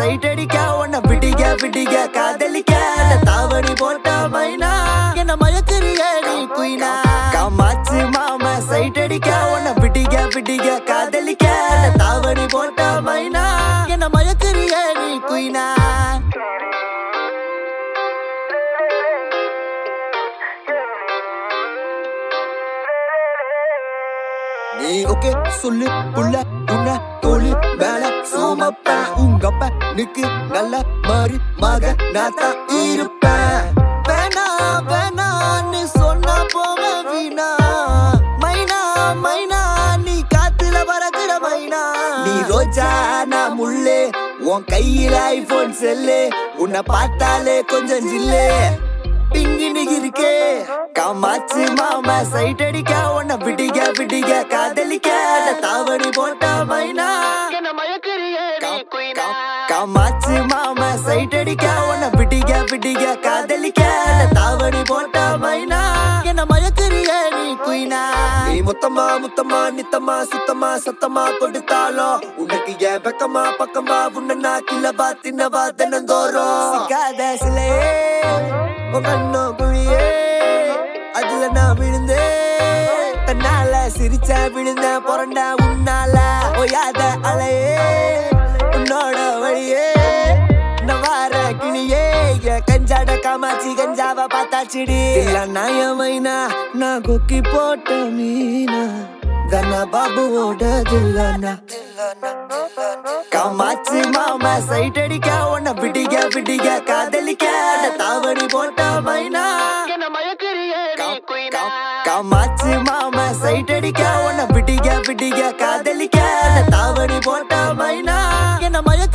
side அடிக்க உன்னை பிடிக்க பிடிக்க காதலிக்க அந்த தாவணி போட்ட மைனா என்ன மயக்கிறிய நீ குயினா காமாச்சு மாமா சைட் அடிக்க உன்னை பிடிக்க பிடிக்க காதலிக்க அந்த தாவணி போட்ட மைனா என்ன மயக்கிறிய நீ குயினா நீ ஓகே சொல்லு புள்ள உன்ன தோழி மேல சுமப்பேன் உங்க நிக்கு நல்ல மாதிரி மக நான் தான் இருப்பேன் வேணா வேணான்னு சொன்னா போக வீணா மைனா மைனா நீ காத்துல பறக்குற மைனா நீ ரோஜா நான் முள்ளு உன் கையில ஐபோன் செல்லு உன்னை பார்த்தாலே கொஞ்சம் ஜில்லு பிங்கினு இருக்கே காமாச்சு மாமா சைட் அடிக்க உன்னை பிடிக்க பிடிக்க காதலிக்க அந்த தாவணி போட்ட மைனா என்ன மயக்கிறிய நீ குயினா காமாச்சு மாமா சைட் அடிக்க உன்னை பிடிக்க பிடிக்க காதலிக்க அந்த தாவணி போட்ட மைனா என்ன மயக்கிறிய நீ குயினா நீ மொத்தமா முத்தமா நித்தமா சுத்தமா சத்தமா கொடுத்தாலும் உனக்கு ஏன் பக்கமா பக்கமா உன்ன நான் கிளவா தின்னவா தினந்தோறும் சிக்காத சிலையே உன் கண்ணோ குழியே அதுல நான் விழுந்தேன் தன்னால சிரிச்ச விழுந்த புரண்ட உன்னால ஓயாத அலையே உன்னோட வழியே நான் வார கிளியே என் கஞ்சாட காமாச்சி கஞ்சாவ பார்த்தாச்சிடி இல்ல நாயமைனா நான் கொக்கி போட்ட மீனா கண்ணா பாபுவோட தில்லானா காமாச்சு மாமா சைட் அடிக்க உன்னை பிடிக்க பிடிக்க காதலிக்க அந்த தாவணி போட்ட மைனா என்ன மயக்கிறிய நீ குயினா காமாச்சு மாமா சைட் அடிக்க உன்னை பிடிக்க பிடிக்க காதலிக்க அந்த தாவணி போட்ட மைனா என்ன மயக்க